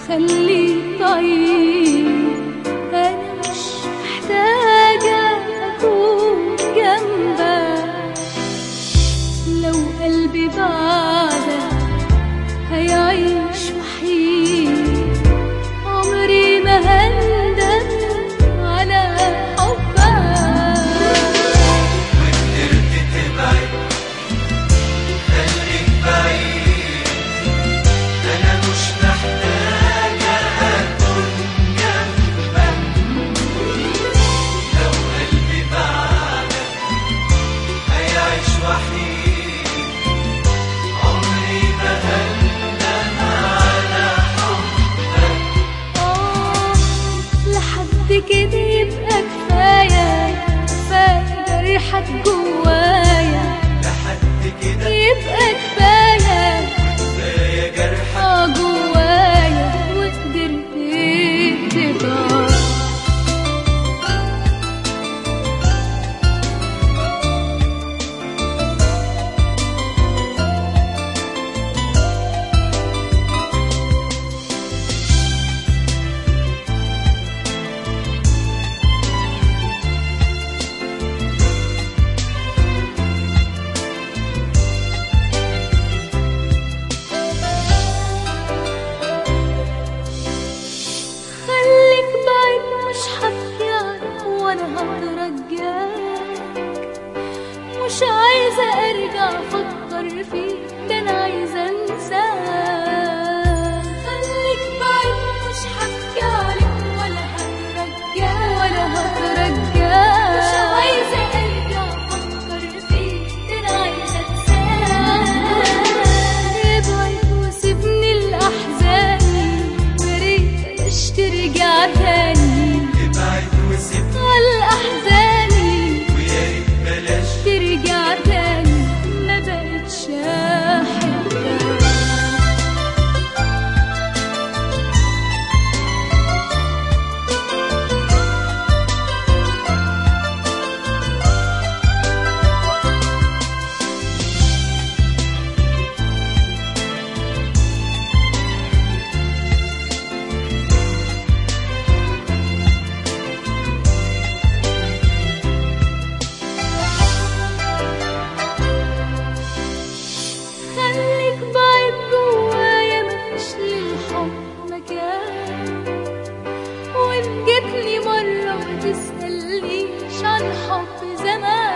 خليك طيب أنا مش محتاجة أكون جنبك لو قلبي بعدك هيعيش وحيد عمري ما هندم على حبك وقدرت تبعد خليك بعيد أنا مش محتاجة أكون جنبك لو قلبي بعدك هيعيش وحيد عمري ما هندم على حبك آه، لحد كده يبقى كفاية كفاية جرحك جوايا لحد كده يبقى كفاية كفاية جرحك اه جوايا وقدرت تبقى خليك بعيد مش هبكي عنك وانا هترجاك مش عايزة ارجع افكر فيك ده انا عايزة انساك خليك بعيد مش هبكي عليك ولا هترجاك ولا هترجاك مش عايزة ارجع افكر فيك ده انا عايزة انساك ابعد وسيبني لاحزاني ويا ريت بلاش ترجع تاني ابعد وسيبني على احزاني ويا ريت بلاش ترجع تاني ما بقتش احبك خليك بعيد جوايا مفيش للحب مكان وان جيتلي مرة ما تسألنيش عن حب زمان